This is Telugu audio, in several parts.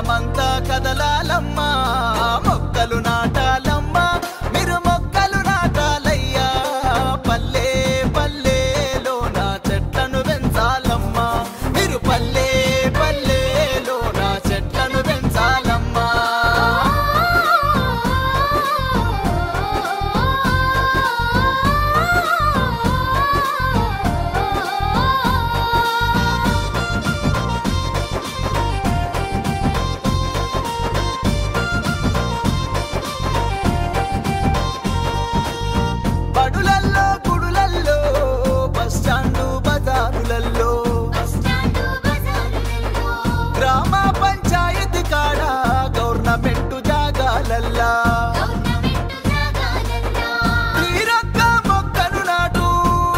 మనమంతా కదలాలమ్మా మొక్కలు నాటాలమ్మా మీరు మొక్కలు నాటాలయ్యా పల్లె పల్లెలో నా చెట్లను పెంచాలమ్మా మీరు పల్లె పల్లెలో నా చెట్లను పెంచాలమ్మా బడులల్లో గుడులల్లో బస్ స్టాండు బజారులల్లో గ్రామ పంచాయతీ కాడ గవర్నమెంట్ జాగాలల్లా తీరొక్క మొక్కను నాటు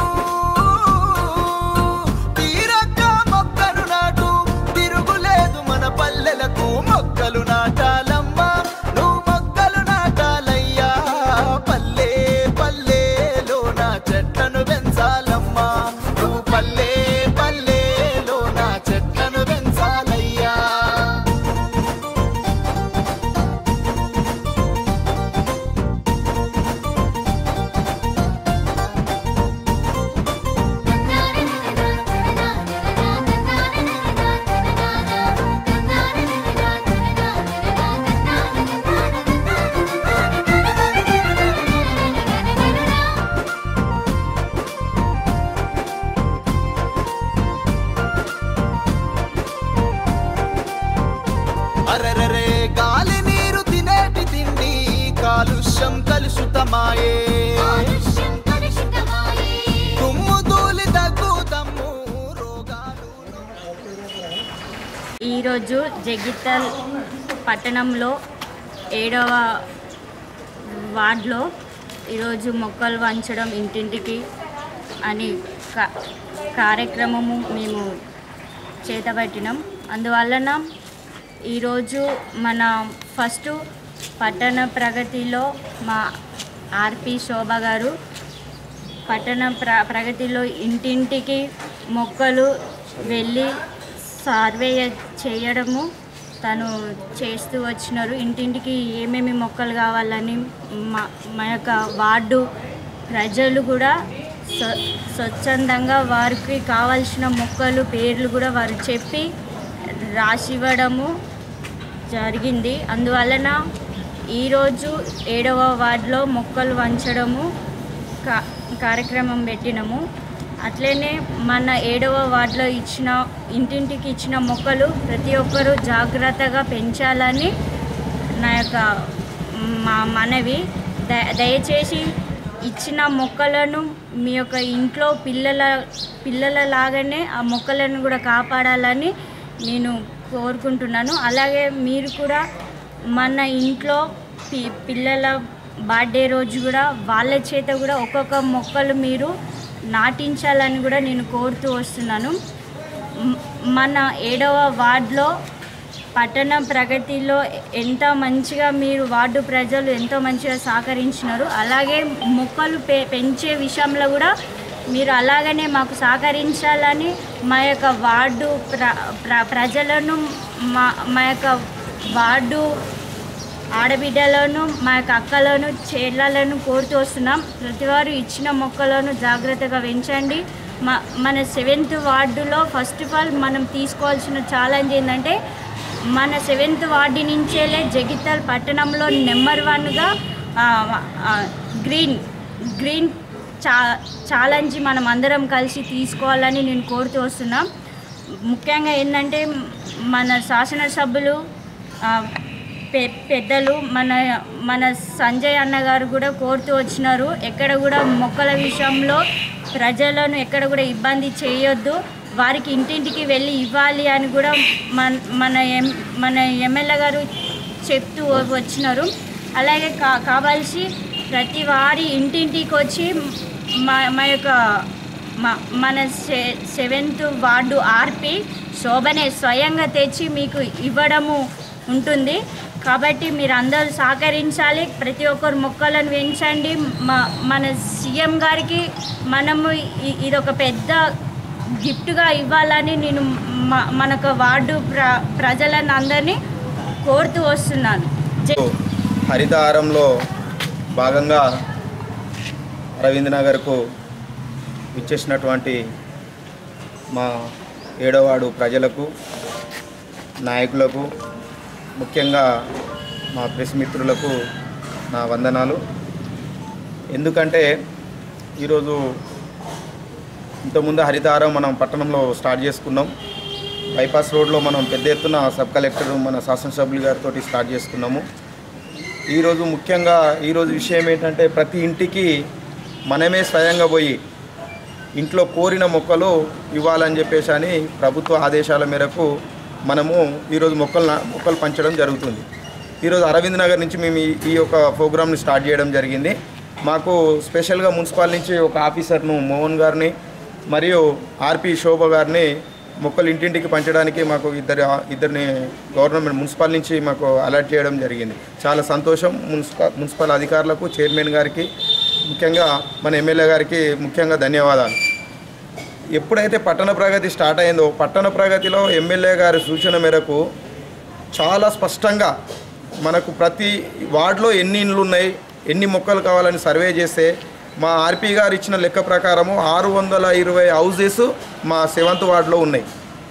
తీరొక్క మొక్కను నాటు తిరుగులేదు మన పల్లెలకు మొక్కలు నాటాలమ్మా నువ్వు మొక్కలు నాటాలయ్యా పల్లె పల్లెలో నా చెట్లను పెంచాలమ్మా నువ్వు పల్లె పల్లెలో నా చెట్లను పెంచాలయ్యా అరెరరే గాలి నీరు తినేటి తిండి కాలుష్యం కలుషితమాయే తుమ్ము తూలి దగ్గు తమ్ము రోగాలు ఈరోజు జగిత్తల్ పట్టణంలో ఏడవ వార్డులో ఈరోజు మొక్కలు వంచడం ఇంటింటికి అని కా- కార్యక్రమము మేము చేతబట్టినాం అందువలన ఈరోజు మన ఫస్ట్ పట్టణ ప్రగతిలో మా ఆర్పి శోభ గారు పట్టణ ప్ర ప్రగతిలో ఇంటింటికి మొక్కలు వెళ్ళి సర్వే చేయడము తను చేస్తూ వచ్చినారు ఇంటింటికి ఏమేమి మొక్కలు కావాలని మా మా యొక్క వార్డు ప్రజలు కూడా స్వ స్వచ్ఛందంగా వారికి కావాల్సిన మొక్కలు పేర్లు కూడా వారు చెప్పి రాసివ్వడము జరిగింది అందువలన ఈరోజు ఏడవ వార్డులో మొక్కలు వంచడము కా కార్యక్రమం పెట్టినాము అట్లనే మన ఏడవ వార్డులో ఇచ్చిన ఇంటింటికి ఇచ్చిన మొక్కలు ప్రతి ఒక్కరూ జాగ్రత్తగా పెంచాలని నా యొక్క మా మనవి ద దయచేసి ఇచ్చిన మొక్కలను మీ యొక్క ఇంట్లో పిల్లల పిల్లల లాగానే ఆ మొక్కలను కూడా కాపాడాలని నేను కోరుకుంటున్నాను అలాగే మీరు కూడా మన ఇంట్లో పి పిల్లల బర్త్డే రోజు కూడా వాళ్ళ చేత కూడా ఒక్కొక్క మొక్కలు మీరు నాటించాలని కూడా నేను కోరుతూ వస్తున్నాను మ్- మన ఏడవ వార్డులో పట్టణ ప్రగతిలో ఎంత మంచిగా మీరు వార్డు ప్రజలు ఎంతో మంచిగా సహకరించినారు అలాగే మొక్కలు పె పెంచే విషయంలో కూడా మీరు అలాగనే మాకు సహకరించాలని మా యొక్క వార్డు ప్ర ప్ర ప్రజలను మా మా యొక్క వార్డు ఆడబిడ్డలను మా యొక్క అక్కలను చెల్లెలను కోరుతూ వస్తున్నాం ప్రతివారు ఇచ్చిన మొక్కలను జాగ్రత్తగా పెంచండి మా మన సెవెంత్ వార్డులో ఫస్ట్ ఆఫ్ ఆల్ మనం తీసుకోవాల్సిన ఛాలెంజ్ ఏంటంటే మన సెవెంత్ వార్డు నుంచేలే జగిత్యాల పట్టణంలో నెంబర్ వన్గా గ్రీన్ గ్రీన్ చా ఛాలెంజ్ మనం అందరం కలిసి తీసుకోవాలని నేను కోరుతూ వస్తున్నాం ముఖ్యంగా ఏంటంటే మన శాసనసభ్యులు ఆ, పె పెద్దలు మన మన సంజయ్ అన్న గారు కూడా కోరుతూ వచ్చినారు ఎక్కడ కూడా మొక్కల విషయంలో ప్రజలను ఎక్కడ కూడా ఇబ్బంది చేయొద్దు వారికి ఇంటింటికి వెళ్ళి ఇవ్వాలి అని కూడా మన మన ఎం మన ఎమ్మెల్యే గారు చెప్తూ వచ్చినారు అలాగే కా కావాల్సి ప్రతి వారి ఇంటింటికి వచ్చి మా మా యొక్క మ- మన సె సెవెంత్ వార్డు ఆర్పి శోభనే స్వయంగా తెచ్చి మీకు ఇవ్వడము ఉంటుంది కాబట్టి మీరు అందరూ సహకరించాలి ప్రతి ఒక్కరు మొక్కలను పెంచండి మ- మన సీఎం గారికి మనము ఇ- ఇది ఒక పెద్ద గిఫ్ట్గా ఇవ్వాలని నేను మ- మనకు వార్డు ప్ర ప్రజలను అందరినీ కోరుతూ వస్తున్నాను జై హరితహారంలో భాగంగా రవీంద్ర నగర్కు ఇచ్చేసినటువంటి మా ఏడవాడు ప్రజలకు నాయకులకు ముఖ్యంగా మా ప్రెస్ మిత్రులకు నా వందనాలు ఎందుకంటే ఈరోజు ఇంతకుముందు హరితహారం మనం పట్టణంలో స్టార్ట్ చేసుకున్నాం బైపాస్ రోడ్లో మనం పెద్ద ఎత్తున సబ్ కలెక్టర్ మన శాసనసభ్యులు గారితో స్టార్ట్ చేసుకున్నాము ఈరోజు ముఖ్యంగా ఈరోజు విషయం ఏంటంటే ప్రతి ఇంటికి మనమే స్వయంగా పోయి ఇంట్లో కోరిన మొక్కలు ఇవ్వాలని చెప్పేసి అని ప్రభుత్వ ఆదేశాల మేరకు మనము ఈరోజు మొక్కలు నా- మొక్కలు పంచడం జరుగుతుంది ఈరోజు అరవింద్ నగర్ నుంచి మేము ఈ- ఈ యొక్క ప్రోగ్రామ్ని స్టార్ట్ చేయడం జరిగింది మాకు స్పెషల్గా మున్సిపాల్ నుంచి ఒక ఆఫీసర్ను మోహన్ గారిని మరియు ఆర్పి శోభ గారిని మొక్కలు ఇంటింటికి పంచడానికి మాకు ఇద్దరు ఇద్దరిని గవర్నమెంట్ మున్సిపల్ నుంచి మాకు అలర్ట్ చేయడం జరిగింది చాలా సంతోషం మున్సిపల్ మున్సిపల్ అధికారులకు చైర్మన్ గారికి ముఖ్యంగా మన ఎమ్మెల్యే గారికి ముఖ్యంగా ధన్యవాదాలు ఎప్పుడైతే పట్టణ ప్రగతి స్టార్ట్ అయిందో పట్టణ ప్రగతిలో ఎమ్మెల్యే గారి సూచన మేరకు చాలా స్పష్టంగా మనకు ప్రతి వార్డులో ఎన్ని ఇండ్లు ఉన్నాయి ఎన్ని మొక్కలు కావాలని సర్వే చేస్తే మా ఆర్పీ గారు ఇచ్చిన లెక్క ప్రకారము ఆరు వందల ఇరవై హౌజెస్ మా సెవెంత్ వార్డులో ఉన్నాయి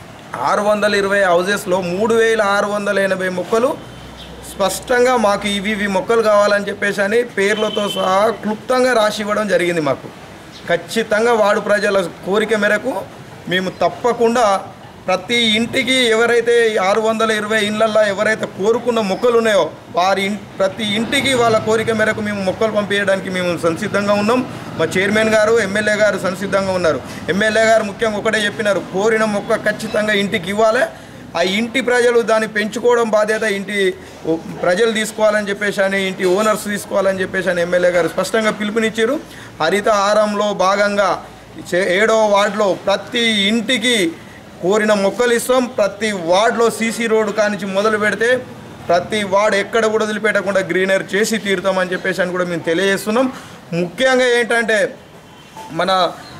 ఆరు వందల ఇరవై హౌజెస్లో మూడు వేల ఆరు వందల ఎనభై మొక్కలు స్పష్టంగా మాకు ఇవి ఇవి మొక్కలు కావాలని చెప్పేసి అని పేర్లతో సహా క్లుప్తంగా రాసి ఇవ్వడం జరిగింది మాకు ఖచ్చితంగా వాడు ప్రజల కోరిక మేరకు మేము తప్పకుండా ప్రతి ఇంటికి ఎవరైతే ఆరు వందల ఇరవై ఇళ్ళల్లో ఎవరైతే కోరుకున్న మొక్కలు ఉన్నాయో వారి ఇన్ ప్రతి ఇంటికి వాళ్ళ కోరిక మేరకు మేము మొక్కలు పంపించడానికి మేము సంసిద్ధంగా ఉన్నాం మా చైర్మన్ గారు ఎమ్మెల్యే గారు సంసిద్ధంగా ఉన్నారు ఎమ్మెల్యే గారు ముఖ్యంగా ఒకటే చెప్పినారు కోరిన మొక్క ఖచ్చితంగా ఇంటికి ఇవ్వాలి ఆ ఇంటి ప్రజలు దాన్ని పెంచుకోవడం బాధ్యత ఇంటి ఓ- ప్రజలు తీసుకోవాలని చెప్పేసి అని ఇంటి ఓనర్స్ తీసుకోవాలని చెప్పేసి అని ఎమ్మెల్యే గారు స్పష్టంగా పిలుపునిచ్చారు హరిత హారంలో భాగంగా చే- ఏడవ వార్డులో ప్రతి ఇంటికి కోరిన మొక్కలు ఇస్తాం ప్రతి వార్డులో సీసీ రోడ్డు కానించి మొదలు పెడితే ప్రతి వార్డు ఎక్కడ కూడా వదిలిపెట్టకుండా గ్రీనరీ చేసి తీరుతామని చెప్పేసి అని కూడా మేము తెలియజేస్తున్నాం ముఖ్యంగా ఏంటంటే మన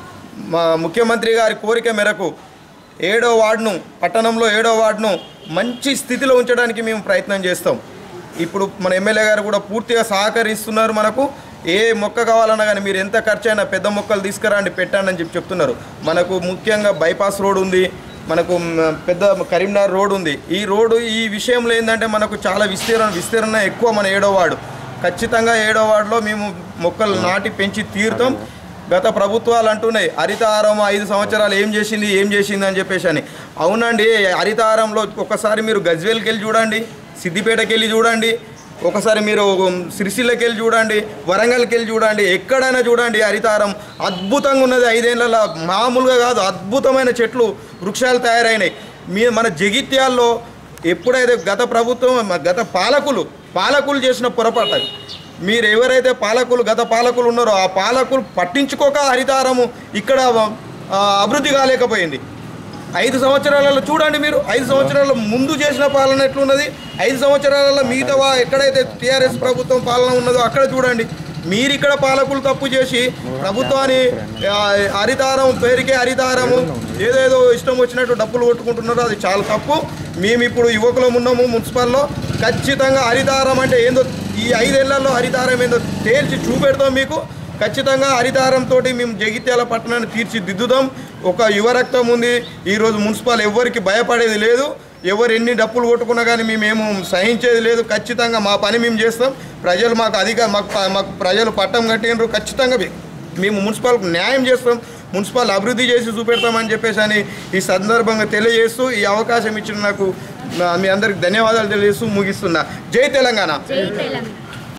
మా ముఖ్యమంత్రి గారి కోరిక మేరకు ఏడో వార్డును పట్టణంలో ఏడో వార్డును మంచి స్థితిలో ఉంచడానికి మేము ప్రయత్నం చేస్తాం ఇప్పుడు మన ఎమ్మెల్యే గారు కూడా పూర్తిగా సహకరిస్తున్నారు మనకు ఏ మొక్క కావాలన్నా కానీ మీరు ఎంత ఖర్చు అయినా పెద్ద మొక్కలు తీసుకురండి పెట్టండి అని చెప్పి చెప్తున్నారు మనకు ముఖ్యంగా బైపాస్ రోడ్ ఉంది మనకు మ్, పెద్ద కరీంనగర్ రోడ్ ఉంది ఈ రోడ్డు ఈ విషయంలో ఏంటంటే మనకు చాలా విస్తీర్ణ విస్తీర్ణ ఎక్కువ మన ఏడో వార్డు ఖచ్చితంగా ఏడో వార్డులో మేము మొక్కలు నాటి పెంచి తీరుతాం గత ప్రభుత్వాలు అంటున్నాయి హరితహారం ఐదు సంవత్సరాలు ఏం చేసింది ఏం చేసింది అని చెప్పేసి అని అవునండి హరితహారంలో ఒకసారి మీరు గజ్వేల్కి వెళ్ళి చూడండి సిద్దిపేటకి వెళ్ళి చూడండి ఒకసారి మీరు సిరిసిల్లకి వెళ్ళి చూడండి వరంగల్కి వెళ్ళి చూడండి ఎక్కడైనా చూడండి హరితహారం అద్భుతంగా ఉన్నది ఐదేళ్లలో మామూలుగా కాదు అద్భుతమైన చెట్లు వృక్షాలు తయారైనాయి మీ మన జగిత్యాల్లో ఎప్పుడైతే గత ప్రభుత్వం మ- గత పాలకులు పాలకులు చేసిన పొరపాటు అది. మీరు ఎవరైతే పాలకులు గత పాలకులు ఉన్నారో ఆ పాలకులు పట్టించుకోక హరితారము ఇక్కడ ఆ, అభివృద్ధి కాలేకపోయింది ఐదు సంవత్సరాలలో చూడండి మీరు ఐదు సంవత్సరాల ముందు చేసిన పాలన ఎట్లున్నది ఐదు సంవత్సరాలలో మిగతా వా- ఎక్కడైతే టీఆర్ఎస్ ప్రభుత్వం పాలన ఉన్నదో అక్కడ చూడండి మీరు ఇక్కడ పాలకులు తప్పు చేసి ప్రభుత్వాన్ని ఆ, హరితారం పేరుకే హరితారము ఏదేదో ఇష్టం వచ్చినట్టు డబ్బులు కొట్టుకుంటున్నారో అది చాలా తప్పు మేము ఇప్పుడు యువకులం ఉన్నాము మున్సిపల్లో ఖచ్చితంగా హరితారం అంటే ఏందో ఈ ఐదేళ్లలో హరితారం ఏందో తేల్చి చూపెడతాం మీకు ఖచ్చితంగా హరితారంతో మేము జగిత్యాల పట్టణాన్ని తీర్చిదిద్దుదాం ఒక యువ రక్తం ఉంది ఈరోజు మున్సిపల్ ఎవరికి భయపడేది లేదు ఎవరు ఎన్ని డప్పులు కొట్టుకున్నా కానీ మేమేమో సహించేది లేదు ఖచ్చితంగా మా పని మేము చేస్తాం ప్రజలు మాకు అధిక మాకు ప- మాకు ప్రజలు పట్టం కట్టినరు ఖచ్చితంగా మే- మేము మున్సిపల్కు న్యాయం చేస్తాం మున్సిపల్ అభివృద్ధి చేసి చూపెడతామని చెప్పేసి అని ఈ సందర్భంగా తెలియజేస్తూ ఈ అవకాశం ఇచ్చిన నాకు నా- మీ అందరికి ధన్యవాదాలు తెలియజేస్తూ ముగిస్తున్నా జై తెలంగాణ జై తెలంగాణ